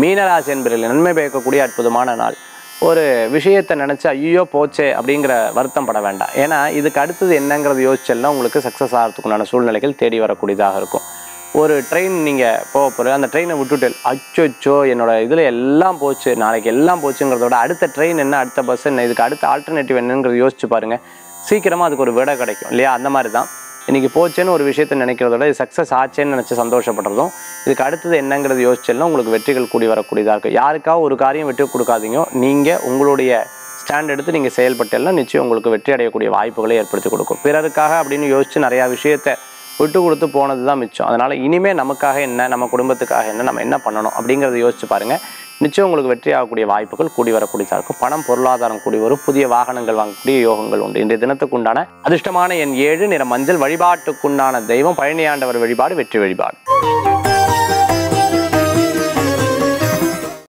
மீனராசி என்பதில் நன்மை பயக்கக்கூடிய அற்புதமான நாள் ஒரு விஷயத்தை நினச்சி ஐயோ போச்சே அப்படிங்கிற வருத்தம் பட வேண்டாம் ஏன்னா இதுக்கு அடுத்தது என்னங்கிறது யோசிச்செல்லாம் உங்களுக்கு சக்ஸஸ் ஆகிறதுக்குண்டான சூழ்நிலைகள் தேடி வரக்கூடியதாக இருக்கும் ஒரு ட்ரெயின் நீங்கள் போக போகிற அந்த ட்ரெயினை விட்டுட்டு அச்சோச்சோ என்னோட இதில் எல்லாம் போச்சு நாளைக்கு எல்லாம் போச்சுங்கிறத விட அடுத்த ட்ரெயின் என்ன அடுத்த பஸ் என்ன இதுக்கு அடுத்த ஆல்டர்னேட்டிவ் என்னங்கிறது யோசிச்சு பாருங்கள் சீக்கிரமாக அதுக்கு ஒரு விடை கிடைக்கும் இல்லையா அந்த மாதிரி தான் இன்றைக்கி போச்சேன்னு ஒரு விஷயத்தை நினைக்கிறத விட இது சக்ஸஸ் ஆச்சேன்னு நினச்சி சந்தோஷப்படுறதும் இதுக்கு அடுத்தது என்னங்கிறது யோசிச்செல்லாம் உங்களுக்கு வெற்றிகள் கூடி வரக்கூடியதாக இருக்கும் யாருக்காவது ஒரு காரியம் வெற்றி கொடுக்காதீங்க நீங்கள் உங்களுடைய ஸ்டாண்ட் எடுத்து நீங்கள் செயல்பட்டெல்லாம் நிச்சயம் உங்களுக்கு வெற்றி அடையக்கூடிய வாய்ப்புகளை ஏற்படுத்தி கொடுக்கும் பிறருக்காக அப்படின்னு யோசித்து நிறையா விஷயத்தை விட்டு கொடுத்து போனது தான் மிச்சம் அதனால் இனிமேல் நமக்காக என்ன நம்ம குடும்பத்துக்காக என்ன நம்ம என்ன பண்ணணும் அப்படிங்கிறத யோசிச்சு பாருங்கள் நிச்சயம் உங்களுக்கு வெற்றி ஆகக்கூடிய வாய்ப்புகள் கூடி வரக்கூடியதாக இருக்கும் பணம் பொருளாதாரம் கூடி வரும் புதிய வாகனங்கள் வாங்கக்கூடிய யோகங்கள் உண்டு இன்றைய தினத்துக்குண்டான அதிர்ஷ்டமான எண் ஏழு நிற மஞ்சள் வழிபாட்டுக்குண்டான தெய்வம் பழனியாண்டவர் வழிபாடு வெற்றி வழிபாடு